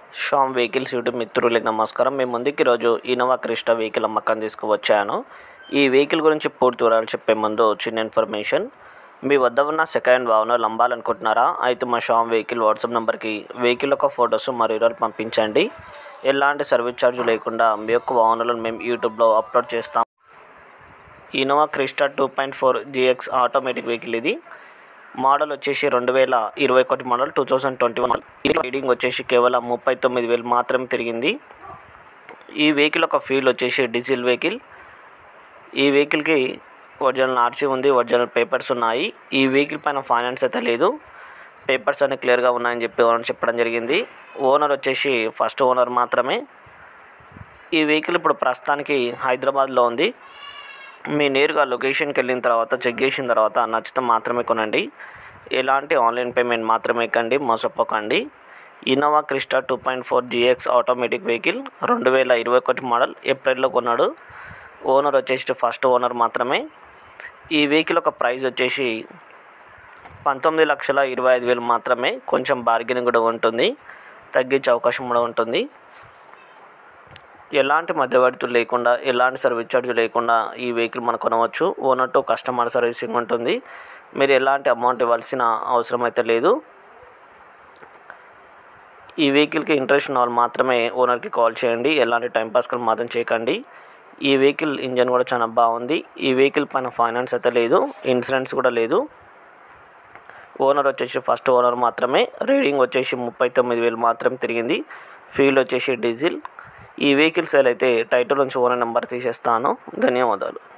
Shyam vehicles YouTube మిత్రులకి నమస్కారం మేము ముందుకు ఈరోజు ఇన్నోవా క్రిస్టా వెహికల్ అమ్మకం తీసుకువచ్చాను ఈ వెహికల్ గురించి పూర్తి వివరాలు చెప్పే ముందు చిన్న ఇన్ఫర్మేషన్ మీ వద్ద ఉన్న సెకండ్ వాహనాలు అమ్మాలనుకుంటున్నారా అయితే మా శ్యామ్ వెహికల్ వాట్సాప్ నెంబర్కి వెహికల్ యొక్క ఫొటోస్ మరియు వివరాలు పంపించండి ఎలాంటి సర్వీస్ ఛార్జ్ లేకుండా మీ యొక్క వాహనాలను మేము యూట్యూబ్లో అప్లోడ్ చేస్తాం Innova Crysta two point four GX automatic vehicle ఇది మోడల్ వచ్చేసి రెండు వేల ఇరవై ఒకటి model two thousand twenty one reading వచ్చేసి కేవలం ముప్పై తొమ్మిది వేలు మాత్రమే తిరిగింది ఈ వెహికల్ ఒక ఫీల్ వచ్చేసి డీజిల్ వెహికల్ ఈ వెహికల్కి ఒరిజినల్ ఆర్సీ ఉంది ఒరిజినల్ పేపర్స్ ఉన్నాయి ఈ వెహికల్ పైన ఫైనాన్స్ అయితే లేదు పేపర్స్ అన్ని క్లియర్గా ఉన్నాయని చెప్పి ఓనర్ చెప్పడం జరిగింది ఓనర్ వచ్చేసి ఫస్ట్ ఓనర్ మాత్రమే ఈ వెహికల్ ఇప్పుడు ప్రస్తుతానికి హైదరాబాద్లో ఉంది మీ నేరుగా లొకేషన్కి వెళ్ళిన తర్వాత చెక్ చేసిన తర్వాత నచ్చితే మాత్రమే కొనండి ఎలాంటి ఆన్లైన్ పేమెంట్ మాత్రమే కండి మోసపోకండి Innova Crysta two point four GX automatic vehicle రెండు వేల ఇరవై ఒకటి మోడల్ ఏప్రిల్లో కొన్నాడు ఓనర్ వచ్చేసి ఫస్ట్ ఓనర్ మాత్రమే ఈ వెహికల్ ఒక ప్రైస్ వచ్చేసి పంతొమ్మిది లక్షల ఇరవై ఐదు వేలు మాత్రమే కొంచెం బార్గెనింగ్ కూడా ఉంటుంది తగ్గించే అవకాశం కూడా ఉంటుంది ఎలాంటి మధ్యవర్తులు లేకుండా ఎలాంటి సర్వీస్ ఛార్జ్ లేకుండా ఈ వెహికల్ మనం కొనవచ్చు ఓనర్ టు కస్టమర్ సర్వీసింగ్ ఉంటుంది మీరు ఎలాంటి అమౌంట్ ఇవ్వాల్సిన అవసరం అయితే లేదు ఈ వెహికల్కి ఇంట్రెస్ట్ ఉన్న వాళ్ళు మాత్రమే ఓనర్కి కాల్ చేయండి ఎలాంటి టైంపాస్ కాల్ మాత్రం చేయకండి ఈ వెహికల్ ఇంజన్ కూడా చాలా బాగుంది ఈ వెహికల్ పైన ఫైనాన్స్ అయితే లేదు ఇన్సూరెన్స్ కూడా లేదు ఓనర్ వచ్చేసి ఫస్ట్ ఓనర్ మాత్రమే రీడింగ్ వచ్చేసి ముప్పై తొమ్మిది వేలు మాత్రం తిరిగింది ఫీల్ వచ్చేసి డీజిల్ ఈ వెహికల్ సేల్ అయితే టైటిల్ నుంచి ఓనర్ నెంబర్ తీసేస్తాను ధన్యవాదాలు